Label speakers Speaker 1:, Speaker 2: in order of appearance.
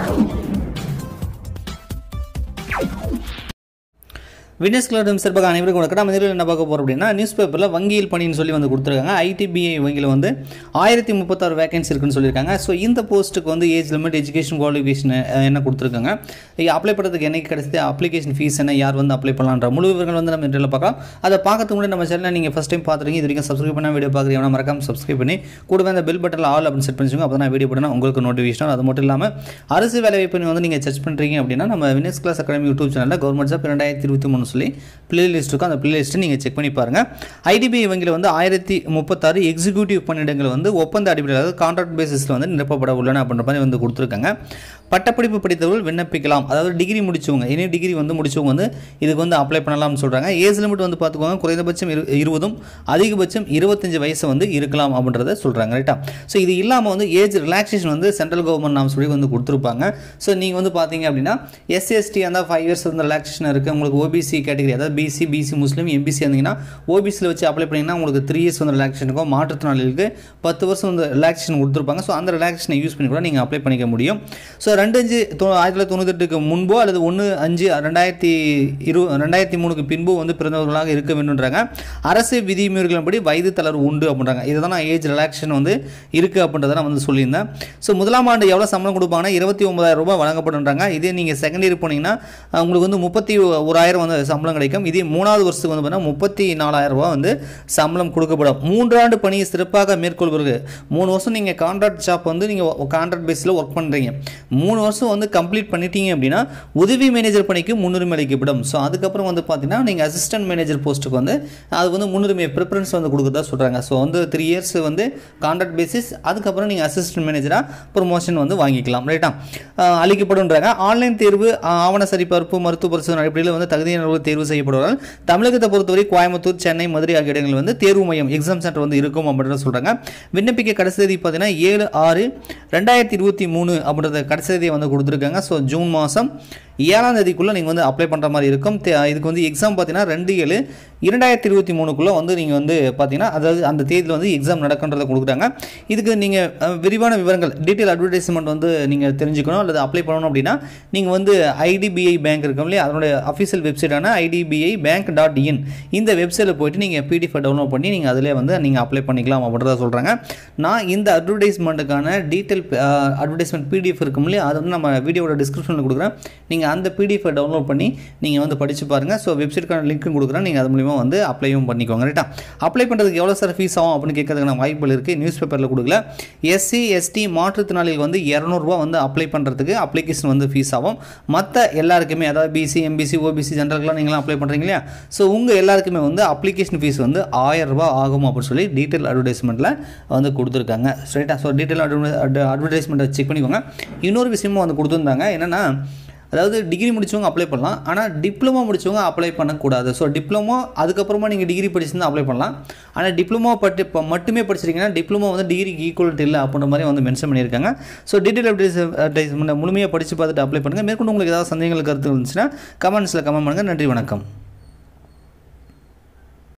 Speaker 1: Venus கிளடம் சிறப்பாக அனைவருக்கும் வணக்கம் நம்ம இதில் என்ன பார்க்க போகிறோம் அப்படின்னா நியூஸ் பேப்பரில் வங்கியில் பணின்னு சொல்லி வந்து கொடுத்துருக்காங்க ஐடிபிஐ வங்கியில் வந்து ஆயிரத்தி முப்பத்தாறு வேகன்சி இருக்குன்னு சொல்லியிருக்காங்க ஸோ இந்த போஸ்ட்டுக்கு வந்து ஏஜ் லிமிட் எஜுகேஷன் குவாலிஃபிகேஷன் என்ன கொடுத்துருக்காங்க இது அப்ளை பண்ணுறதுக்கு என்னைக்கு கிடைச்சது அப்ளிகேஷன் ஃபீஸ் என்ன யார் வந்து அப்ளை பண்ணலான்ற முழு விவரங்கள் வந்து நம்ம இதில் பார்க்கலாம் அதை பார்க்கறதுக்கு முன்னாடி நம்ம சேனலில் நீங்கள் ஃபஸ்ட் டைம் பார்த்துருக்கீங்க இது வரைக்கும் சப்ஸ்கிரைப் பண்ணால் வீடியோ பார்க்குறீங்க மறக்காம சப்ஸ்கிரைப் பண்ணி கூடவே அந்த பெல் பட்டனில் ஆல் அப்படின்னு செட் பண்ணிச்சுங்க அப்போ தான் வீடியோ போட்டேன்னா உங்களுக்கு நோட்டிஃபிகேஷன் அது மட்டும் இல்லாமல் அரசு வேலைவாய்ப்பு வந்து நீங்கள் சர்ச் பண்ணுறீங்க அப்படின்னா நம்ம வினஸ் கிளாஸ் அகாடமி யூடியூப் சேனலில் கவர்மெண்ட் ஜாப் ரெண்டாயிரத்தி இருபத்தி மூணு சொல்லி பிளேலிஸ்ட் இருக்கும் அந்த பிளேலிஸ்ட்டை நீங்கள் செக் பண்ணி பாருங்கள் ஐடிபிஐ வங்கியில் வந்து ஆயிரத்தி முப்பத்தாறு எக்ஸிக்யூட்டிவ் பணியிடங்கள் வந்து ஒப்பந்த அடிப்படையில் அதாவது கான்ட்ராக்ட் பேசிஸில் வந்து நிரப்பப்பட உள்ளன அப்படின்ற மாதிரி வந்து கொடுத்துருக்காங்க பட்டப்படிப்பு படித்தவர்கள் விண்ணப்பிக்கலாம் அதாவது டிகிரி முடிச்சவங்க இனி டிகிரி வந்து முடிச்சவங்க வந்து இதுக்கு வந்து அப்ளை பண்ணலாம்னு சொல்கிறாங்க ஏஜ் லிமிட் வந்து பார்த்துக்கோங்க குறைந்தபட்சம் இரு இருபதும் அதிகபட்சம் இருபத்தஞ்சு வயசு வந்து இருக்கலாம் அப்படின்றத சொல்கிறாங்க ரைட்டா ஸோ இது இல்லாமல் வந்து ஏஜ் ரிலாக்ஸேஷன் வந்து சென்ட்ரல் கவர்மெண்ட் நாம் சொல்லி வந்து கொடுத்துருப்பாங்க ஸோ நீங்கள் வந்து பார்த்தீங்க அப்படின்னா எஸ்சிஎஸ்டி அந்த ஃபைவ் இயர்ஸ் வந்து ரிலாக்ஸேஷன் இருக்குது உங்களுக்கு ஓபிசி கேட்டகரி அதாவது பிசி பிசி முஸ்லீம் எம்பிசி இருந்தீங்கன்னா ஓபிசியில் வச்சு அப்ளை பண்ணிங்கன்னா உங்களுக்கு த்ரீ இயர்ஸ் வந்து ரிலாக்ஸேஷன் இருக்கும் மாற்றுத்திறனாளிகளுக்கு பத்து வருஷம் வந்து ரிலாக்ஸேஷன் கொடுத்துருப்பாங்க ஸோ அந்த ரிலாக்ஸேஷனை யூஸ் பண்ணி கூட நீங்கள் அப்ளை பண்ணிக்க முடியும் ஸோ ரெண்டு அஞ்சு தொ ஆயிரத்தி தொள்ளாயிரத்தி தொண்ணூத்தெட்டுக்கு முன்போ அல்லது ஒன்று அஞ்சு ரெண்டாயிரத்தி இரு ரெண்டாயிரத்தி மூணுக்கு பின்போ வந்து பிறந்தவர்களாக இருக்க வேண்டும்ன்றாங்க அரசு விதிமுறைகளின்படி வயது தளர்வு உண்டு அப்படின்றாங்க இதுதான் நான் ஏஜ் ரிலாக்ஸேஷன் வந்து இருக்குது அப்படின்றத நான் வந்து சொல்லியிருந்தேன் ஸோ முதலாம் ஆண்டு எவ்வளோ சம்பளம் கொடுப்பாங்கன்னா இருபத்தி ஒன்பதாயிரம் ரூபாய் வழங்கப்படுன்றாங்க இதே நீங்கள் செகண்ட் இயர் போனீங்கன்னா அஹ், உங்களுக்கு வந்து முப்பத்தி ஓராயிரம் வந்து சம்பளம் கிடைக்கும் இதே மூணாவது வருஷத்துக்கு வந்து பார்த்தீங்கன்னா முப்பத்தி நாலாயிரம் ரூபாய் வந்து சம்பளம் கொடுக்கப்படும் மூன்றாண்டு பணியை சிறப்பாக மேற்கொள்வர்கள் மூணு வருஷம் நீங்கள் கான்ட்ராக்ட் ஜாப் வந்து நீங்கள் கான்ட்ராக்ட் பேஸில் ஒர்க் பண்ணுறீங்க மூணு வருஷம் வந்து கம்ப்ளீட் பண்ணிட்டீங்க அப்படின்னா உதவி மேனேஜர் பணிக்கு முன்னுரிமை அளிக்கப்படும் ஸோ அதுக்கப்புறம் வந்து பார்த்தீங்கன்னா நீங்கள் அசிஸ்டன்ட் மேனேஜர் போஸ்ட்டுக்கு வந்து அது வந்து முன்னுரிமை ப்ரிஃபரன்ஸ் வந்து கொடுக்குறதா சொல்கிறாங்க ஸோ வந்து த்ரீ இயர்ஸ் வந்து கான்ட்ராக்ட் பேசிஸ் அதுக்கப்புறம் நீங்கள் அசிஸ்டன்ட் மேனேஜராக ப்ரொமோஷன் வந்து வாங்கிக்கலாம் ரைட்டா அஹ் அளிக்கப்படும்ன்றாங்க ஆன்லைன் தேர்வு அஹ் ஆவண சரிபார்ப்பு மருத்துவ பரிசோதனை அடிப்படையில் வந்து தகுதியானவர்கள் தேர்வு செய்யப்படுவார்கள் தமிழகத்தை பொறுத்தவரை கோயம்புத்தூர் சென்னை மதுரை ஆகிய இடங்களில் வந்து தேர்வு மையம் எக்ஸாம் சென்டர் வந்து இருக்கும் அப்படின்றத சொல்கிறாங்க விண்ணப்பிக்க கடைசி தேதி பார்த்தீங்கன்னா ஏழு ஆறு ரெண்டாயிரத்தி இருபத்தி மூணு அப்படின்றத கடைசி தேதியை வந்து கொடுத்துருக்காங்க ஸோ ஜூன் மாதம் ஏழாம் தேதிக்குள்ளே நீங்கள் வந்து அப்ளை பண்ணுற மாதிரி இருக்கும் தே- இதுக்கு வந்து எக்ஸாம் பார்த்தீங்கன்னா ரெண்டு ஏழு இரண்டாயிரத்தி இருபத்தி மூணுக்குள்ளே வந்து நீங்கள் வந்து பார்த்தீங்கன்னா அதாவது அந்த தேதியில் வந்து எக்ஸாம் நடக்குன்றதை கொடுக்குறாங்க இதுக்கு நீங்கள் விரிவான விவரங்கள் டீட்டெயில் அட்வர்டைஸ்மெண்ட் வந்து நீங்கள் தெரிஞ்சுக்கணும் அல்லது அப்ளை பண்ணணும் அப்படின்னா நீங்கள் வந்து ஐடிபிஐ பேங்க் இருக்கும் இல்லையா அதனுடைய அஃபிஷியல் வெப்சைட்டான ஐடிபிஐ பேங்க் டாட் இன் இந்த வெப்சைட்டில் போயிட்டு நீங்கள் பிடிஎஃப் டவுன்லோட் பண்ணி நீங்கள் அதிலே வந்து நீங்கள் அப்ளை பண்ணிக்கலாம் அப்படின்றத சொல்கிறாங்க நான் இந்த அட்வர்டைஸ்மெண்ட்டுக்கான டீட்டெயில் அட்வர்டைஸ்மெண்ட் பிடிஎஃப் இருக்கும் இல்லையா அது வந்து நம்ம வீடியோட டிஸ்கிரிப்ஷனில் கொடுக்குறேன் நீங்கள் அந்த பிடிஎஃப் டவுன்லோட் பண்ணி நீங்கள் வந்து படித்து பாருங்கள் ஸோ வெப்சைட்டுக்கான லிங்க்கும் கொடுக்குறேன் நீங்கள் அது மூலிமா வந்து அப்ளையும் பண்ணிக்கோங்க ரைட்டா அப்ளை பண்ணுறதுக்கு எவ்வளோ சார் ஃபீஸ் ஆகும் அப்படின்னு கேட்கறதுக்கான வாய்ப்புகள் இருக்குது நியூஸ் பேப்பரில் கொடுக்கல எஸ்சி எஸ்டி மாற்றுத்திறனாளிகள் வந்து இரநூறுபா வந்து அப்ளை பண்ணுறதுக்கு அப்ளிகேஷன் வந்து ஃபீஸ் ஆகும் மற்ற எல்லாருக்குமே அதாவது பிசி எம்பிசி ஓபிசி ஜென்ரல்கெலாம் நீங்களாம் அப்ளை பண்ணுறீங்க இல்லையா ஸோ உங்கள் எல்லாருக்குமே வந்து அப்ளிகேஷன் ஃபீஸ் வந்து ஆயிரம் ரூபாய் ஆகும் அப்படின்னு சொல்லி டீட்டெயில் அட்வர்டைஸ்மெண்ட்டில் வந்து கொடுத்துருக்காங்க ஸ்ட்ரைட்டாக ஸோ டீட்டெயில் அட்வர்டைஸ்மெண்ட்டை செக் பண்ணிக்கோங்க இன்னொரு விஷயமும் வந்து கொடுத்துருந்தாங்க என்னென்னா அதாவது டிகிரி முடிச்சவங்க அப்ளை பண்ணலாம் ஆனால் டிப்ளமோ முடிச்சவங்க அப்ளை பண்ணக்கூடாது ஸோ டிப்ளமோ அதுக்கப்புறமா நீங்கள் டிகிரி படிச்சிருந்தா அப்ளை பண்ணலாம் ஆனால் டிப்ளமோ பட்டு இப்போ மட்டுமே படிச்சிருக்கீங்கன்னா டிப்ளமோ வந்து டிகிரிக்கு ஈக்குவல் இல்லை அப்படின்ற மாதிரி வந்து மென்ஷன் பண்ணியிருக்காங்க ஸோ டீட்டெயில் அப்டேஸ் அட்வர்டைஸ்மெண்ட் முழுமையாக படித்து பார்த்துட்டு அப்ளை பண்ணுங்கள் மேற்கொண்டு உங்களுக்கு ஏதாவது சந்தேகங்கள் கருத்து இருந்துச்சுன்னா கமெண்ட்ஸில் கமெண்ட் பண்ணுங்கள் நன்றி வணக்கம்